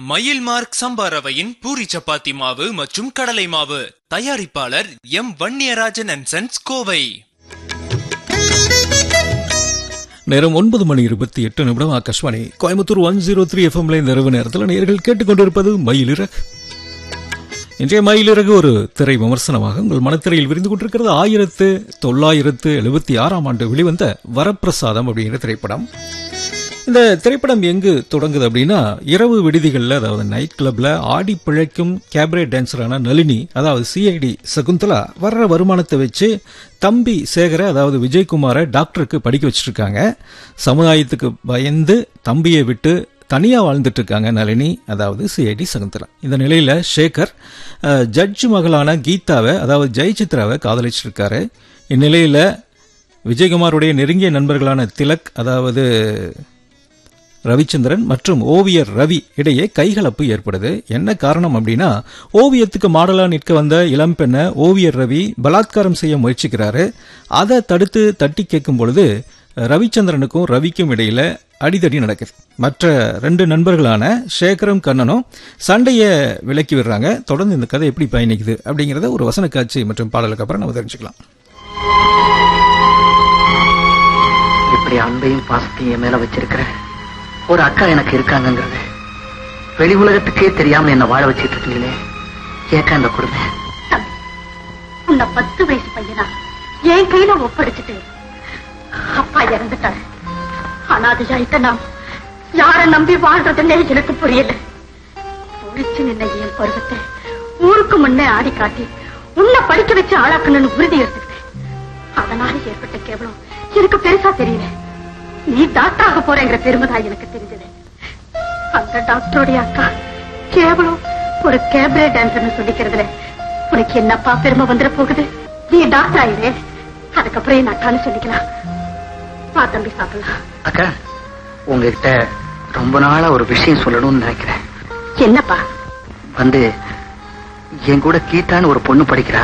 மயில் மார்க் சம்பா ரவையின் பூரி சப்பாத்தி மாவு மற்றும் கடலை மாவு தயாரிப்பாளர் M Vanniyarajan and sons Kovai நேரம் ஒன்பது மணி இருபத்தி எட்டு நிமிடம் Akashvani Coimbatore one zero three எஃப்எம்ல இந்த இரவு நேரத்தில் நேர்கள் கேட்டுக்கொண்டிருப்பது மயிலிறகு இன்றைய மயிலிறகு ஒரு திரை விமர்சனமாக உங்கள் மனத்திரையில் விரிந்து கொண்டிருக்கிறது ஆயிரத்து தொள்ளாயிரத்து எழுபத்தி ஆறாம் ஆண்டு வெளிவந்த வரப்பிரசாதம் அப்படிங்கிற திரைப்படம் இந்த திரைப்படம் எங்கு தொடங்குது அப்படின்னா இரவு விடுதிகளில் அதாவது நைட் கிளப்ல ஆடி பிழைக்கும் கேபரே டான்சரான நளினி அதாவது சிஐடி சகுந்தலா வர்ற வருமானத்தை வச்சு தம்பி சேகர அதாவது விஜயகுமாரை டாக்டருக்கு படிக்க வச்சிருக்காங்க சமுதாயத்துக்கு பயந்து தம்பியை விட்டு தனியா வாழ்ந்துட்டு இருக்காங்க நளினி அதாவது சிஐடி சகுந்தலா இந்த நிலையில சேகர் அஹ், ஜட்ஜ் மகளான கீதாவை அதாவது ஜெயசித்ராவை காதலிச்சிருக்காரு இந்நிலையில விஜயகுமாருடைய நெருங்கிய நண்பர்களான திலக் அதாவது ரவிச்சந்திரன் மற்றும் ஓவியர் ரவி இடையே கைகலப்பு ஏற்படுது என்ன காரணம் அப்படின்னா ஓவியத்துக்கு மாடலா நிற்க வந்த இளம் பெண்ணை ஓவியர் ரவி பலாத்காரம் செய்ய முயற்சிக்கிறாரு அதை தடுத்து தட்டி கேட்கும் பொழுது ரவிச்சந்திரனுக்கும் ரவிக்கும் இடையில அடிதடி நடக்குது மற்ற ரெண்டு நண்பர்களான சேகரும் கண்ணனும் சண்டையை விலக்கி விடுறாங்க தொடர்ந்து இந்த கதை எப்படி பயணிக்குது அப்படிங்கறத ஒரு வசன காட்சி மற்றும் பாடலுக்கு அப்புறம் நம்ம தெரிஞ்சுக்கலாம் இப்படி அன்பையும் பாசத்தையும் என் மேல வச்சிருக்கிற ஒரு அக்கா எனக்கு இருக்காங்கங்கிறது வெளி உலகத்துக்கே தெரியாம என்ன வாழ வச்சிட்டு இருக்கீங்களே ஏக்கா இந்த கொடுமை தம்பி, உன்னை பத்து வயசு பையனா என் கையில ஒப்படைச்சிட்டு அப்பா இறந்துட்டாரு அனாதையாயிட்ட நாம் யார நம்பி வாழ்றதுன்னே எனக்கு புரியல பொறிச்சு நின்ன என் பருவத்தை ஊருக்கு முன்னே ஆடி காட்டி உன்னை படிக்க வச்சு ஆளாக்கணும்னு உறுதி எடுத்துக்கிட்டேன் அதனால ஏற்பட்ட கேவலம் எனக்கு பெருசா தெரியல நீ டாக்டர் ஆக போறேங்கிற பெருமைதான் எனக்கு தெரிஞ்சது அந்த டாக்டருடைய அக்கா கேவலம் ஒரு கேபரே டான்சர்னு சொல்லிக்கிறதுல உனக்கு என்னப்பா பெருமை வந்துட போகுது நீ டாக்டர் ஆயிரு அதுக்கப்புறம் என் அக்கான்னு சொல்லிக்கலாம் வா தம்பி சாப்பிடலாம் அக்கா உங்ககிட்ட ரொம்ப நாளா ஒரு விஷயம் சொல்லணும்னு நினைக்கிறேன் என்னப்பா வந்து என் கூட கீதான்னு ஒரு பொண்ணு படிக்கிறா